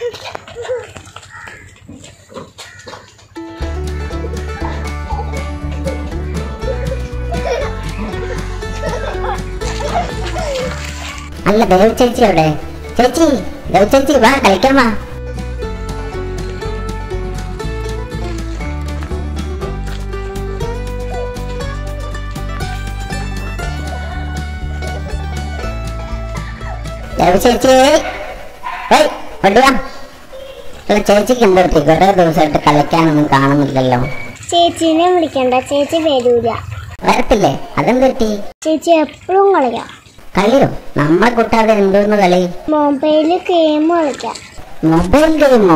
അല്ല ദേവ് ചേച്ചി എവിടെ ചേച്ചി ദേവ് ചേച്ചി വാ കളിക്കാൻ വാ ദേവ് ചേച്ചി ഏയ് കൊണ്ടുവാ അല്ല ചേച്ചിക്ക് എന്താ പറ്റി കുറെ ദിവസമായിട്ട് കളിക്കാനൊന്നും കാണുന്നില്ലല്ലോ ചേച്ചീനെ വിളിക്കണ്ട ചേച്ചി വരൂല വരത്തില്ലേ അതെന്ത് പറ്റി ചേച്ചി എപ്പോഴും കളിക്കാം കളിയോ നമ്മളെ കൂട്ടാതെ എന്തോന്ന് കളി മൊബൈലിൽ ഗെയിം കളിക്കാം മൊബൈൽ ഗെയിമോ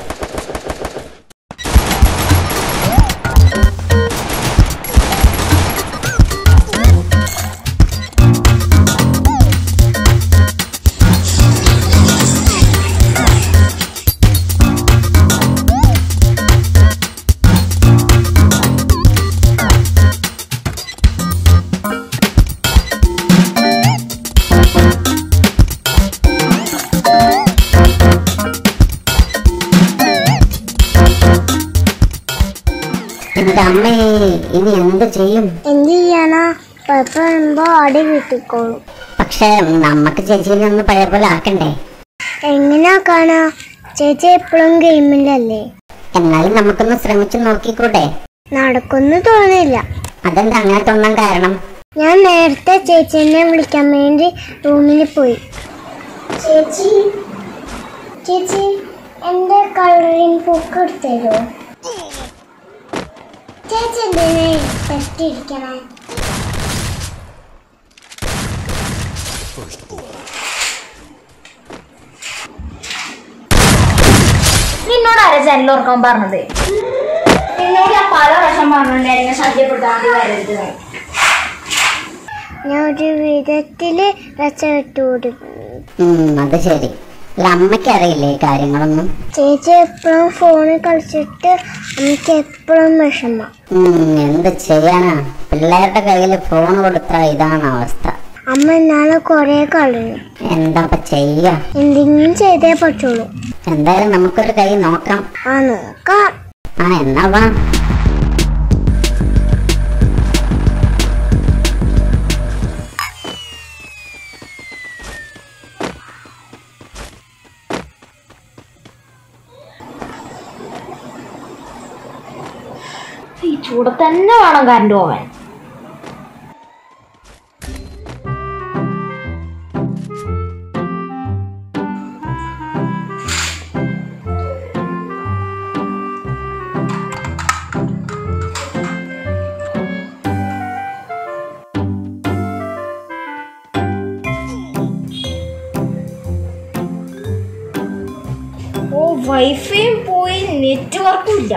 എന്റെ അമ്മേ ഇനി എന്ത് ചെയ്യും എന്ത് ചെയ്യാനാ പപ്പ വരുമ്പോ അടി കിട്ടിക്കോളും പക്ഷെ നമ്മക്ക് ചേച്ചിനെ ഒന്ന് പഴയ പോലെ ആക്കണ്ടേ എങ്ങനെയാ കാണാ ചേച്ചി എപ്പോഴും ഗെയിമിലല്ലേ എന്നാലും നമുക്കൊന്ന് ശ്രമിച്ചു നോക്കിക്കൂടെ നടക്കൊന്നും തോന്നില്ല അതെന്താ അങ്ങനെ തോന്നാൻ കാരണം ഞാൻ നേരത്തെ ചേച്ചീനെ വിളിക്കാൻ വേണ്ടി റൂമിൽ പോയി ചേച്ചി ചേച്ചി എന്റെ കളറിങ് ബുക്ക് എടുത്തരോ ചേച്ചി എന്തിനാ പറ്റിയിരിക്കണേ നിന്നോട് ആരാ ജനൽ ഓർക്കാൻ പറഞ്ഞത് നിന്നോട് ഞാൻ പല പ്രാവശ്യം പറഞ്ഞിട്ടുണ്ടായിരുന്നു ശല്യപ്പെടുത്താൻ വേണ്ടി വരരുത് ഞാൻ ഒരു വിധത്തില് രക്ഷപ്പെട്ടു കൊടുക്കും ഉം, അത് ശരി അല്ല അമ്മയ്ക്ക് അറിയില്ലേ ഈ കാര്യങ്ങളൊന്നും ചേച്ചി എപ്പോഴും ഫോണിൽ കളിച്ചിട്ട് എനിക്ക് എപ്പോഴും വിഷമം ഉം, എന്ത് ചെയ്യാനാ പിള്ളേരുടെ കയ്യിൽ ഫോൺ കൊടുത്താൽ ഇതാണ് അവസ്ഥ അമ്മ ഇന്നാളെ കൊറേ കളഞ്ഞു എന്താ ഇപ്പൊ ചെയ്യാ എന്തെങ്കിലും ചെയ്തേ പറ്റുള്ളൂ എന്തായാലും നമുക്കൊരു കൈ നോക്കാം ആ നോക്കാം ആ എന്നാ വാ ഈ ചൂടെ തന്നെ വേണം കറണ്ട് പോവാൻ ഓ വൈഫൈയും പോയി നെറ്റ്വർക്കും ഇല്ല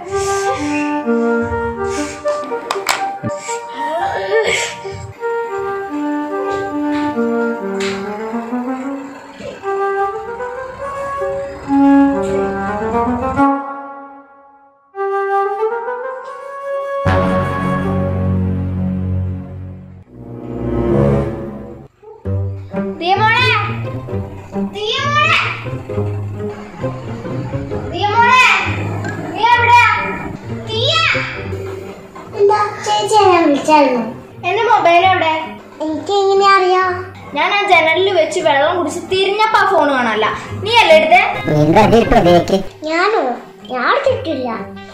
ദിയമോളെ ദിയമോളെ ദിയമോളെ നീ എവിടെയാ തീയ എന്താ ചേച്ചി എന്നെ വിളിച്ചായിരുന്നു എന്റെ മൊബൈൽ എവിടെ എനിക്ക് എങ്ങനെ അറിയാം ഞാൻ ആ ജനലിൽ വെച്ച് വെള്ളം കുടിച്ച് തിരിഞ്ഞപ്പോ ആ ഫോൺ കാണാനല്ല നീ അല്ലേ എടുത്തേ വീണ്ടും അടിയിട്ട് അതിലേക്ക് ഞാനോ ഞാൻ എടുത്തിട്ടില്ല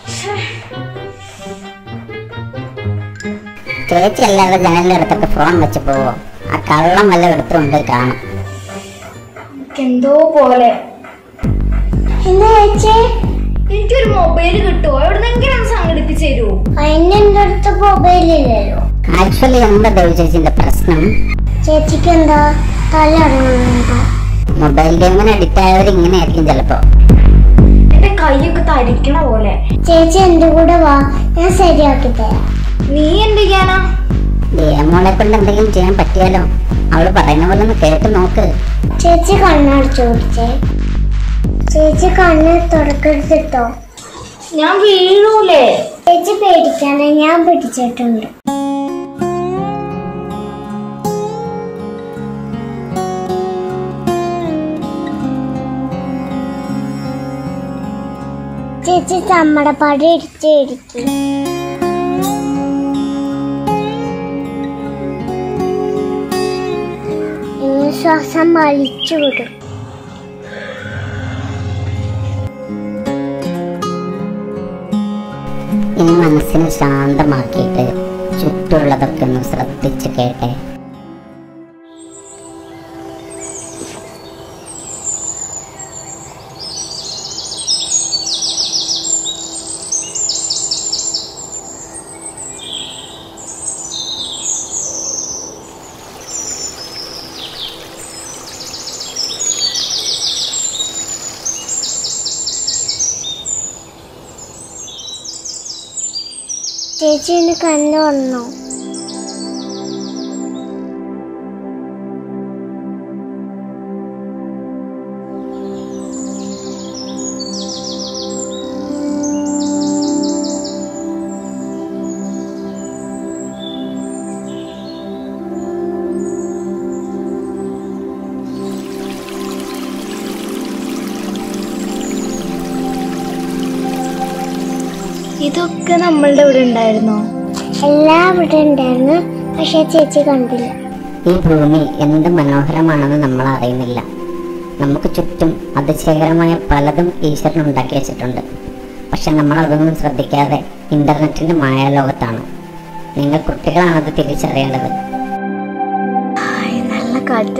ചേച്ചി അല്ലാതെ ജനലിനടുത്തൊക്കെ ഫോൺ വെച്ച് പോവോ ആ കള്ളം വല്ല എടുത്തുകൊണ്ട് കാണും എന്തോ പോലെ എന്താ ചേച്ചി എനിക്കൊരു മൊബൈൽ കിട്ടുമോ എവിടെന്നെങ്കിലും ഒന്ന് സംഘടിപ്പിച്ച് തരുമോ അതിന് എന്റെ അടുത്ത് മൊബൈലില്ലല്ലോ ആക്ച്വലി എന്താ ദേവി ചേച്ചിന്റെ പ്രശ്നം ചേച്ചിക്ക് എന്താ തല ഇറങ്ങുന്നുണ്ടോ മൊബൈൽ ഗെയിമിന് അഡിക്റ്റ് ആയവർ ഇങ്ങനെ ആയിരിക്കും ചിലപ്പോ എന്റെ കൈയൊക്കെ തരിക്കണ പോലെ ചേച്ചി എന്റെ കൂടെ വാ ഞാൻ ശരിയാക്കി തരാം നീ എന്ത് ചെയ്യാനാ മോളെ കൊണ്ട് എന്തെങ്കിലും ചെയ്യാൻ പറ്റിയാലോ അവള് പറയുന്ന പോലെ ഒന്ന് കേട്ട് നോക്ക് ചേച്ചി കണ്ണടച്ചു കൊടുത്തേ ചേച്ചി കണ്ണ് തുറക്കെടുത്തിട്ടോ ഞാൻ വീഴൂലേ ചേച്ചി പേടിക്കാതെ ഞാൻ പിടിച്ചിട്ടുണ്ട് ചേച്ചി ചമ്മടപ്പാടി ഇടിച്ച് ഇടിക്കും ഇനി ശ്വാസം വലിച്ചു വിടും ഇനി മനസ്സിനെ ശാന്തമാക്കിയിട്ട് ചുറ്റുമുള്ളതൊക്കെ ഒന്ന് ശ്രദ്ധിച്ച് കേട്ടെ ചേച്ചി എന്നെ കണ്ണു വന്നു ഇതൊക്കെ നമ്മളുടെ ഇവിടെ ഉണ്ടായിരുന്നോ എല്ലാം ഇവിടെ ഉണ്ടായിരുന്നു പക്ഷെ ചേച്ചി കണ്ടില്ല ഈ ഭൂമി എന്ത് മനോഹരമാണെന്ന് നമ്മൾ അറിയുന്നില്ല നമുക്ക് ചുറ്റും അതിശയകരമായ പലതും ഈശ്വരൻ ഉണ്ടാക്കി വെച്ചിട്ടുണ്ട് പക്ഷെ നമ്മൾ അതൊന്നും ശ്രദ്ധിക്കാതെ ഇന്റർനെറ്റിന്റെ മായാലോകത്താണ് നിങ്ങൾ കുട്ടികളാണത് തിരിച്ചറിയേണ്ടത് നല്ല കാറ്റ്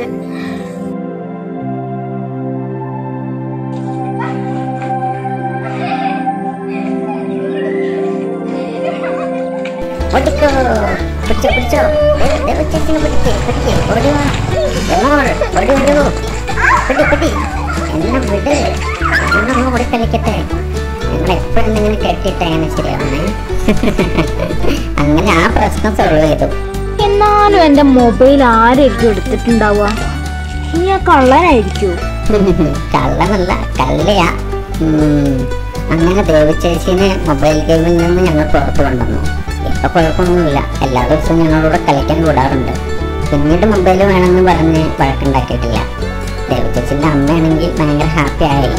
ഓടിക്കോ പിടിച്ചോ പിടിച്ചോ ദേ, ദേ ചേച്ചിനെ പിടിക്ക് പിടിക്ക് ഓടി വാ എങ്ങോൾ ഓടി വരൂ പിടി പിടി എന്നെ വിട് എന്നൊന്ന് ഓടി കളിക്കട്ടെ നിങ്ങൾ എപ്പോഴും ഇങ്ങനെ കെട്ടിയിട്ട് അങ്ങനെ ശരിയാവണേ അങ്ങനെ ആ പ്രശ്നം സോൾവ് ചെയ്തു എന്നാലും എന്റെ മൊബൈൽ ആരായിരിക്കും എടുത്തിട്ടുണ്ടാവുക ഇനി ആ കള്ളനായിരിക്കോ കള്ളനല്ല കള്ളിയാ ഉം. അങ്ങനെ ദേവി ചേച്ചീനെ മൊബൈൽ ഗെയിമിൽ നിന്ന് ഞങ്ങൾ പുറത്തു കൊണ്ടുവന്നു ഇപ്പൊ കുഴപ്പമൊന്നുമില്ല എല്ലാ ദിവസവും ഞങ്ങളോട് കളിക്കാൻ വിടാറുണ്ട് പിന്നീട് മൊബൈൽ വേണമെന്ന് പറഞ്ഞ് വഴക്കുണ്ടാക്കിയിട്ടില്ല ദേവി ചേച്ചിന്റെ അമ്മയാണെങ്കിൽ ഭയങ്കര ഹാപ്പി ആയി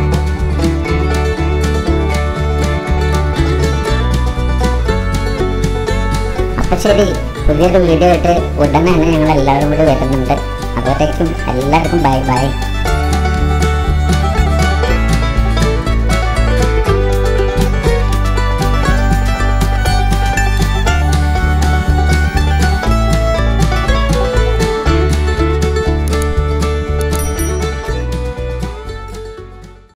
അപ്പൊ ശരി പുതിയൊരു വീഡിയോ ആയിട്ട് ഉടനെ തന്നെ ഞങ്ങൾ എല്ലാവരും കൂടി വരുന്നുണ്ട് അതുവരേക്കും എല്ലാവർക്കും ബൈ ബൈ